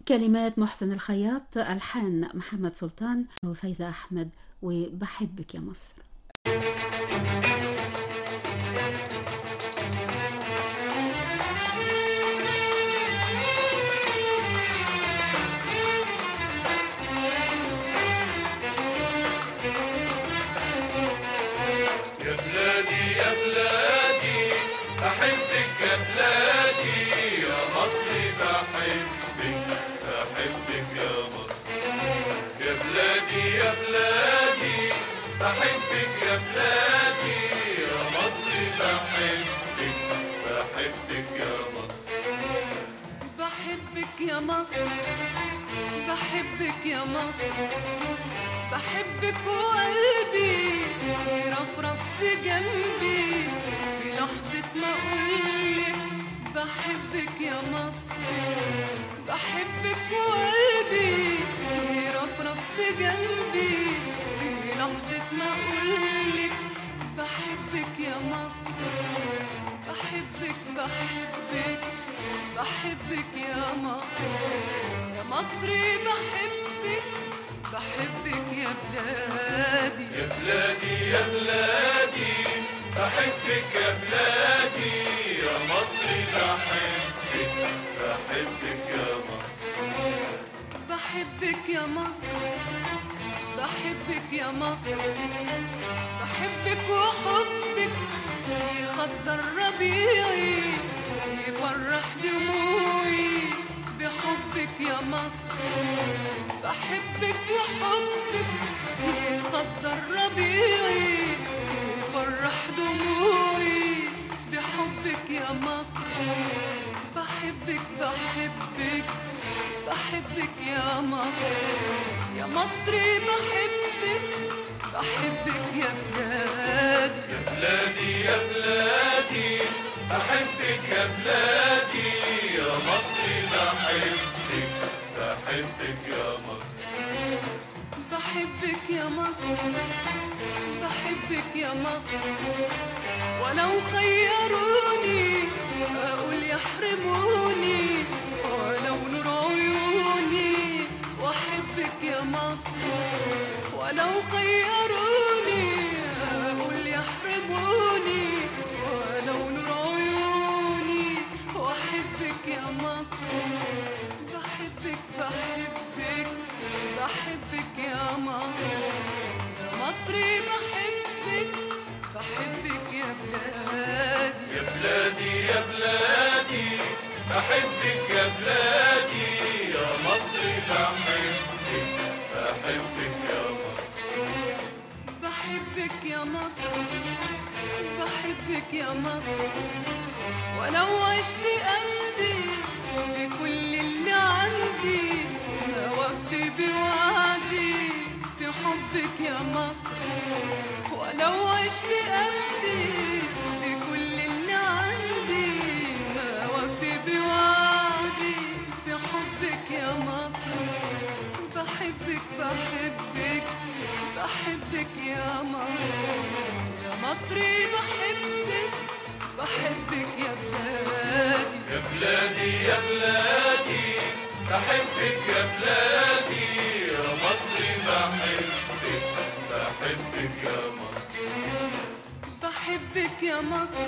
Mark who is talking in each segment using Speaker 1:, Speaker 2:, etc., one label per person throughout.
Speaker 1: كلمات محسن الخياط ألحان محمد سلطان وفايزة أحمد وبحبك يا مصر
Speaker 2: يا بلادي يا بلادي أحبك يا بلادي يا مصري بحبك بحبك يا مصر يا بلادي يا بلادي أحبك يا بلادي يا مصري بحبك بحبك يا مصر
Speaker 3: بحبك يا مصر بحبك يا مصر بحبك وقلبي يرفرف في جنبي في لحظة ما أقولك بحبك يا مصر بحبك وقلبي يرفرف في جنبي في لحظة ما أقولك بحبك يا مصر بحبك بحبك بحبك يا مصر يا مصري بحبك بحبك يا بلادي
Speaker 2: يا بلادي يا بلادي أحبك يا بلادي يا مصري بحبك بحبك يا مصر
Speaker 3: بحبك يا مصر بحبك يا مصر بحبك وحبك يخضر ربيعي يفرح دموعي بحبك يا مصر بحبك وحبك يخضر ربيعي يفرح دموعي بحبك يا مصر بحبك بحبك بحبك يا مصر يا مصري بحبك بحبك يا بلادي
Speaker 2: يا بلادي يا بلادي أحبك يا بلادي يا مصري بحبك بحبك يا مصر
Speaker 3: بحبك يا مصر بحبك يا مصر ولو خيروني أقول يحرموني ولو نور عيوني وأحبك يا مصر ولو خيروني أقول يحرموني ولو نور عيوني وأحبك يا مصر بحبك بحبك بحبك يا مصر يا مصري بحبك بحبك يا بلادي
Speaker 2: يا بلادي يا بلادي أحبك يا بلادي يا مصري بحبك بحبك يا مصر
Speaker 3: بحبك يا مصر بحبك يا مصر ولو عشت أمضي بكل اللي عندي أوفي بوعدي في حبك يا مصر ولو عشت أمضي بكل اللي عندي أوفي بوعدي في حبك يا مصر بحبك بحبك بحبك يا مصر يا مصري بحبك بحبك يا بلادي
Speaker 2: يا بلادي يا بلادي أحبك يا بلادي يا مصري بحبك بحبك يا مصر
Speaker 3: بحبك يا مصر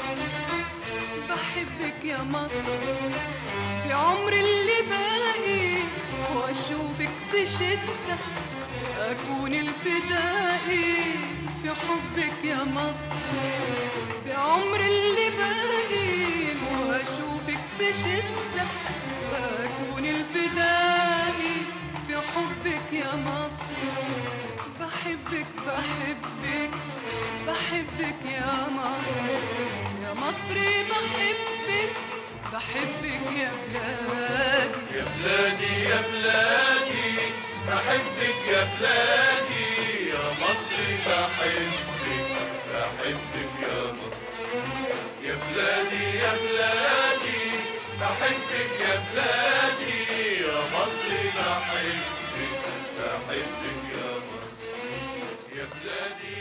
Speaker 3: بحبك يا مصر بعمر اللي باقي واشوفك في شدة اكون الفدائي في حبك يا مصر بعمر اللي باقي واشوفك في شدة اكون الفدائي في حبك يا مصر بحبك بحبك بحبك يا مصر يا مصري بحبك بحبك يا بلادي
Speaker 2: يا بلادي يا بلادي أحبك يا بلادي يا مصري بحبك بحبك يا مصر يا بلادي يا بلادي أحبك يا بلادي يا مصري بحبك بحبك يا مصر يا بلادي